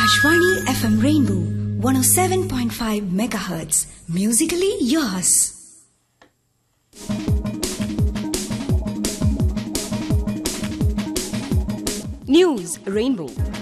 Akashvani FM Rainbow 107.5 megahertz. Musically yours. News rainbow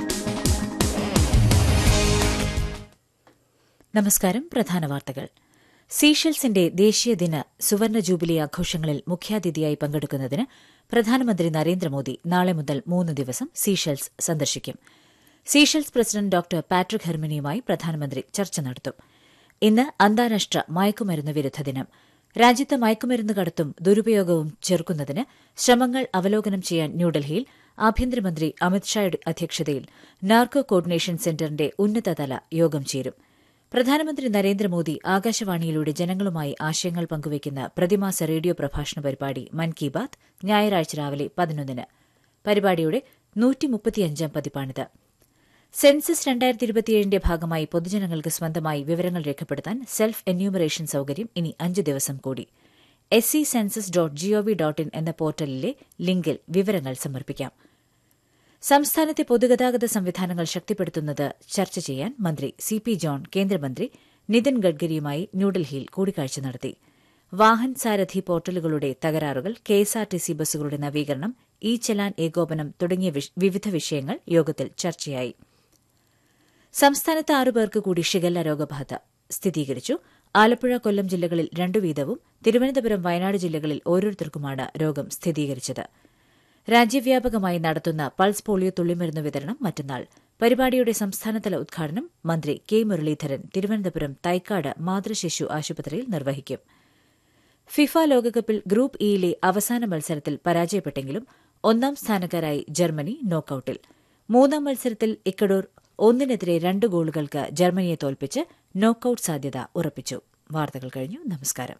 നമസ്കാരം പ്രധാന വാർത്തകൾ സീഷെൽസിന്റെ ദേശീയ ദിന സുവർണ ജൂബിലി ആഘോഷങ്ങളിൽ മുഖ്യാതിഥിയായി പങ്കെടുക്കുന്നതിന് പ്രധാനമന്ത്രി നരേന്ദ്രമോദി നാളെ മുതൽ മൂന്ന് ദിവസം സീഷെൽസ് സന്ദർശിക്കും സീഷെൽസ് പ്രസിഡന്റ് ഡോക്ടർ പാട്രിക് ഹെർമിനിയുമായി പ്രധാനമന്ത്രി ചർച്ച നടത്തും ഇന്ന് അന്താരാഷ്ട്ര മയക്കുമരുന്ന് വിരുദ്ധ ദിനം രാജ്യത്ത് മയക്കുമരുന്ന് കടത്തും ദുരുപയോഗവും ചെറുക്കുന്നതിന് ശ്രമങ്ങൾ അവലോകനം ചെയ്യാൻ ന്യൂഡൽഹിയിൽ ആഭ്യന്തരമന്ത്രി അമിത്ഷായുടെ അധ്യക്ഷതയിൽ നാർക്കോ കോർഡിനേഷൻ സെന്ററിന്റെ ഉന്നതതല യോഗം ചേരും പ്രധാനമന്ത്രി നരേന്ദ്രമോദി ആകാശവാണിയിലൂടെ ജനങ്ങളുമായി ആശയങ്ങൾ പങ്കുവയ്ക്കുന്ന പ്രതിമാസ റേഡിയോ പ്രഭാഷണ പരിപാടി മൻ കി ബാത് ഞായറാഴ്ച രാവിലെ പതിനൊന്നിന് പരിപാടിയുടെ നൂറ്റിമുപ്പത്തിയഞ്ചാം പതിപ്പാണിത് സെൻസസ് രണ്ടായിരത്തി ഇരുപത്തിയേഴിന്റെ ഭാഗമായി പൊതുജനങ്ങൾക്ക് സ്വന്തമായി വിവരങ്ങൾ രേഖപ്പെടുത്താൻ സെൽഫ് എന്യൂമറേഷൻ സൌകര്യം ഇനി അഞ്ച് ദിവസം കൂടി S C census dot gov dot in എന്ന പോർട്ടലിലെ ലിങ്കിൽ വിവരങ്ങൾ സമർപ്പിക്കാം സംസ്ഥാനത്തെ പൊതുഗതാഗത സംവിധാനങ്ങൾ ശക്തിപ്പെടുത്തുന്നത് ചർച്ച ചെയ്യാൻ മന്ത്രി സി പി ജോൺ കേന്ദ്രമന്ത്രി നിതിൻ ഗഡ്കരിയുമായി ന്യൂഡൽഹിയിൽ കൂടിക്കാഴ്ച നടത്തി വാഹൻ സാരഥി പോർട്ടലുകളുടെ തകരാറുകൾ കെഎസ്ആർടിസി ബസ്സുകളുടെ നവീകരണം ഇ ചലാൻ ഏകോപനം തുടങ്ങിയ വിവിധ വിഷയങ്ങൾ യോഗത്തിൽ ചർച്ചയായി സംസ്ഥാനത്ത് ആറുപേർക്ക് കൂടി ഷിഗല്ല രോഗബാധ സ്ഥിരീകരിച്ചു ആലപ്പുഴ കൊല്ലം ജില്ലകളിൽ രണ്ടു വീതവും തിരുവനന്തപുരം വയനാട് ജില്ലകളിൽ ഓരോരുത്തർക്കുമാണ് രോഗം സ്ഥിരീകരിച്ചത് രാജ്യവ്യാപകമായി നടത്തുന്ന പൾസ് പോളിയോ തുള്ളിമരുന്ന് വിതരണം മറ്റന്നാൾ പരിപാടിയുടെ സംസ്ഥാനതല ഉദ്ഘാടനം മന്ത്രി കെ മുരളീധരൻ തിരുവനന്തപുരം തൈക്കാട് മാതൃശിശു ആശുപത്രിയിൽ നിർവഹിക്കും ഫിഫ ലോകകപ്പിൽ ഗ്രൂപ്പ് ഇയിലെ അവസാന മത്സരത്തിൽ പരാജയപ്പെട്ടെങ്കിലും ഒന്നാം സ്ഥാനക്കാരായി ജർമ്മനി നോക്കൌട്ടിൽ മൂന്നാം മത്സരത്തിൽ ഇക്കഡോർ ഒന്നിനെതിരെ രണ്ട് ഗോളുകൾക്ക് ജർമ്മനിയെ തോൽപ്പിച്ച് നോക്കൌട്ട് സാധ്യത ഉറപ്പിച്ചു വാർത്തകൾ കഴിഞ്ഞു നമസ്കാരം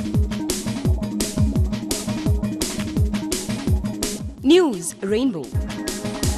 ന്യൂസ് റെയിൻബോ